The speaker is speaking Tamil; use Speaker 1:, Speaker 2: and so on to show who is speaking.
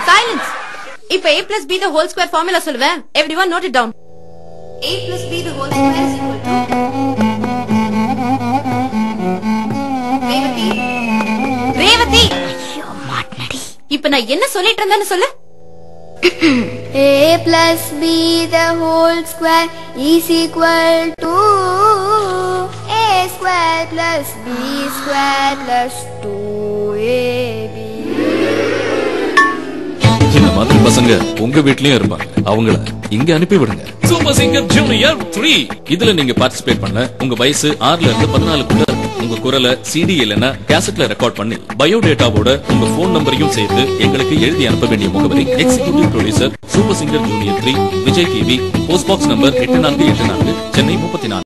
Speaker 1: சைலன்ஸ் இப்ப a plus b the whole square formula சொல்லுவேன் everyone note it down a plus b the whole square is equal to Revathi Revathi இப்ப நான் என்ன சொல்லிட்டு இருந்தேன்னு சொல்லு
Speaker 2: A plus B the whole square is equal to A square plus B square plus 2AB.
Speaker 3: இந்த மாதிரி பசங்க உங்க வீட்லயும் இருப்பாங்க அவங்கள இங்க அனுப்பி விடுங்க சூப்பர் சிங்கர் ஜூனியர் த்ரீ இதுல நீங்க பார்ட்டிசிபேட் பண்ண உங்க வயசு ஆறுல இருந்து பதினாலுக்குள்ள இருக்கும். உங்க குரலை சிடி இல்லனா கேசட்ல ரெக்கார்ட் பண்ணி பயோடேட்டாவோட உங்க போன் நம்பரையும் சேர்த்து எங்களுக்கு எழுதி அனுப்ப வேண்டிய முகவரி executive producer super singer junior three Vijay TV post box number எட்டு நான்கு எட்டு நான்கு சென்னை முப்பத்தி நான்கு